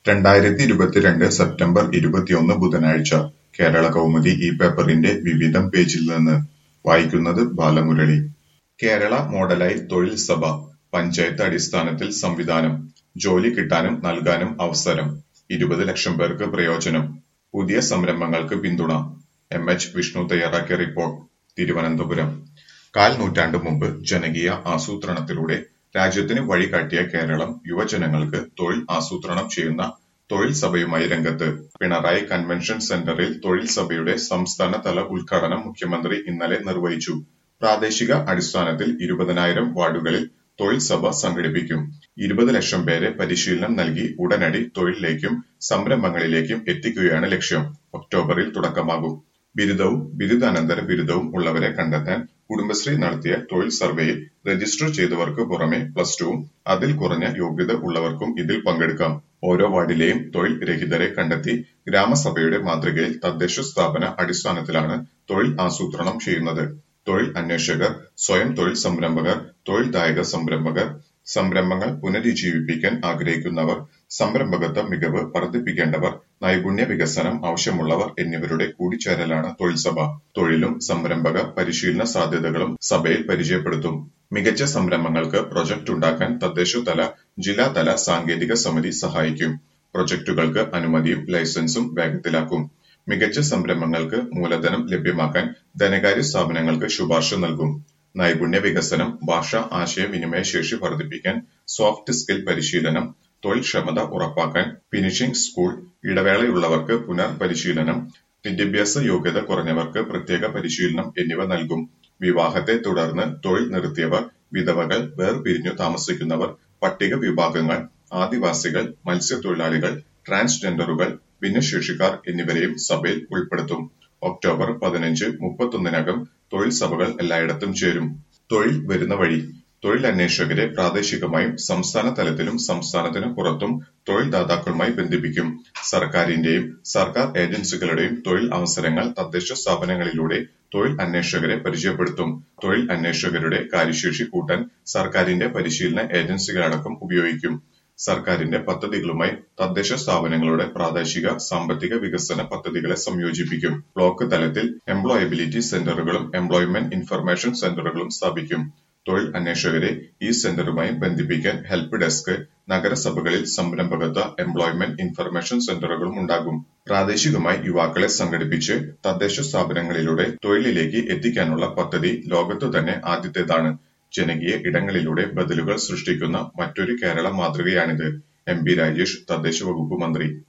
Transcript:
രണ്ടായിരത്തി ഇരുപത്തിരണ്ട് സെപ്റ്റംബർ ഇരുപത്തിയൊന്ന് ബുധനാഴ്ച കേരള കൗമുദി ഈ പേപ്പറിന്റെ വിവിധം പേജിൽ നിന്ന് വായിക്കുന്നത് ബാലമുരളി കേരള മോഡലായി തൊഴിൽ സഭ പഞ്ചായത്ത് അടിസ്ഥാനത്തിൽ സംവിധാനം ജോലി കിട്ടാനും നൽകാനും അവസരം ഇരുപത് ലക്ഷം പേർക്ക് പ്രയോജനം പുതിയ സംരംഭങ്ങൾക്ക് പിന്തുണ എം എച്ച് വിഷ്ണു തയ്യാറാക്കിയ റിപ്പോർട്ട് തിരുവനന്തപുരം കാൽ നൂറ്റാണ്ട് മുമ്പ് ജനകീയ ആസൂത്രണത്തിലൂടെ രാജ്യത്തിന് വഴികാട്ടിയ കേരളം യുവജനങ്ങൾക്ക് തൊഴിൽ ആസൂത്രണം ചെയ്യുന്ന തൊഴിൽ സഭയുമായി രംഗത്ത് പിണറായി കൺവെൻഷൻ സെന്ററിൽ തൊഴിൽ സഭയുടെ സംസ്ഥാനതല ഉദ്ഘാടനം മുഖ്യമന്ത്രി ഇന്നലെ നിർവഹിച്ചു പ്രാദേശിക അടിസ്ഥാനത്തിൽ ഇരുപതിനായിരം വാർഡുകളിൽ തൊഴിൽ സഭ സംഘടിപ്പിക്കും ഇരുപത് ലക്ഷം പേരെ പരിശീലനം നൽകി ഉടനടി തൊഴിലിലേക്കും സംരംഭങ്ങളിലേക്കും എത്തിക്കുകയാണ് ലക്ഷ്യം ഒക്ടോബറിൽ തുടക്കമാകും ബിരുദവും ബിരുദാനന്തര ബിരുദവും ഉള്ളവരെ കണ്ടെത്താൻ കുടുംബശ്രീ നടത്തിയ തൊഴിൽ സർവേയിൽ രജിസ്റ്റർ ചെയ്തവർക്ക് പുറമെ പ്ലസ് ടുവും അതിൽ കുറഞ്ഞ യോഗ്യത ഉള്ളവർക്കും ഇതിൽ പങ്കെടുക്കാം ഓരോ വാർഡിലെയും തൊഴിൽ രഹിതരെ കണ്ടെത്തി ഗ്രാമസഭയുടെ മാതൃകയിൽ തദ്ദേശ സ്ഥാപന അടിസ്ഥാനത്തിലാണ് തൊഴിൽ ആസൂത്രണം ചെയ്യുന്നത് തൊഴിൽ അന്വേഷകർ സ്വയം തൊഴിൽ സംരംഭകർ തൊഴിൽദായക സംരംഭകർ സംരംഭങ്ങൾ പുനരുജ്ജീവിപ്പിക്കാൻ ആഗ്രഹിക്കുന്നവർ സംരംഭകത്വ മികവ് വർദ്ധിപ്പിക്കേണ്ടവർ നൈപുണ്യ വികസനം ആവശ്യമുള്ളവർ എന്നിവരുടെ കൂടിച്ചേരലാണ് തൊഴിൽ സഭ തൊഴിലും സംരംഭക പരിശീലന സാധ്യതകളും സഭയിൽ പരിചയപ്പെടുത്തും മികച്ച സംരംഭങ്ങൾക്ക് പ്രൊജക്ട് ഉണ്ടാക്കാൻ തദ്ദേശതല ജില്ലാതല സാങ്കേതിക സമിതി സഹായിക്കും പ്രൊജക്ടുകൾക്ക് അനുമതിയും ലൈസൻസും വേഗത്തിലാക്കും മികച്ച സംരംഭങ്ങൾക്ക് മൂലധനം ലഭ്യമാക്കാൻ ധനകാര്യ സ്ഥാപനങ്ങൾക്ക് ശുപാർശ നൽകും നൈപുണ്യ വികസനം ഭാഷ ആശയവിനിമയ ശേഷി വർദ്ധിപ്പിക്കാൻ സോഫ്റ്റ് സ്കിൽ പരിശീലനം തൊഴിൽ ക്ഷമത ഉറപ്പാക്കാൻ ഫിനിഷിംഗ് സ്കൂൾ ഇടവേളയുള്ളവർക്ക് പുനർപരിശീലനം വിദ്യാഭ്യാസ യോഗ്യത കുറഞ്ഞവർക്ക് പ്രത്യേക പരിശീലനം എന്നിവ നൽകും വിവാഹത്തെ തുടർന്ന് തൊഴിൽ നിർത്തിയവർ വിധവകൾ വേർപിരിഞ്ഞു താമസിക്കുന്നവർ പട്ടിക വിഭാഗങ്ങൾ ആദിവാസികൾ മത്സ്യത്തൊഴിലാളികൾ ട്രാൻസ്ജെൻഡറുകൾ ഭിന്നശേഷിക്കാർ എന്നിവരെയും സഭയിൽ ഉൾപ്പെടുത്തും ഒക്ടോബർ പതിനഞ്ച് മുപ്പത്തൊന്നിനകം തൊഴിൽ സഭകൾ എല്ലായിടത്തും ചേരും തൊഴിൽ വരുന്ന വഴി തൊഴിൽ അന്വേഷകരെ പ്രാദേശികമായും സംസ്ഥാന തലത്തിലും സംസ്ഥാനത്തിന് പുറത്തും തൊഴിൽ ദാതാക്കളുമായി ബന്ധിപ്പിക്കും സർക്കാരിന്റെയും സർക്കാർ ഏജൻസികളുടെയും തൊഴിൽ അവസരങ്ങൾ തദ്ദേശ സ്ഥാപനങ്ങളിലൂടെ തൊഴിൽ അന്വേഷകരെ പരിചയപ്പെടുത്തും തൊഴിൽ അന്വേഷകരുടെ കാര്യശേഷി കൂട്ടാൻ സർക്കാരിന്റെ പരിശീലന ഏജൻസികളടക്കം ഉപയോഗിക്കും സർക്കാരിന്റെ പദ്ധതികളുമായി തദ്ദേശ സ്ഥാപനങ്ങളുടെ പ്രാദേശിക സാമ്പത്തിക വികസന പദ്ധതികളെ സംയോജിപ്പിക്കും ബ്ലോക്ക് തലത്തിൽ എംപ്ലോയബിലിറ്റി സെന്ററുകളും എംപ്ലോയ്മെന്റ് ഇൻഫർമേഷൻ സെന്ററുകളും സ്ഥാപിക്കും തൊഴിൽ അന്വേഷകരെ ഈ സെന്ററുമായി ബന്ധിപ്പിക്കാൻ ഹെൽപ്പ് ഡെസ്ക് നഗരസഭകളിൽ സംരംഭകത്വ എംപ്ലോയ്മെന്റ് ഇൻഫർമേഷൻ സെന്ററുകളും ഉണ്ടാകും പ്രാദേശികമായി യുവാക്കളെ സംഘടിപ്പിച്ച് തദ്ദേശ സ്ഥാപനങ്ങളിലൂടെ തൊഴിലിലേക്ക് എത്തിക്കാനുള്ള പദ്ധതി ലോകത്തു തന്നെ ആദ്യത്തേതാണ് ജനകീയ ഇടങ്ങളിലൂടെ ബദലുകൾ സൃഷ്ടിക്കുന്ന മറ്റൊരു കേരള മാതൃകയാണിത് എം ബി രാജേഷ് തദ്ദേശ വകുപ്പ് മന്ത്രി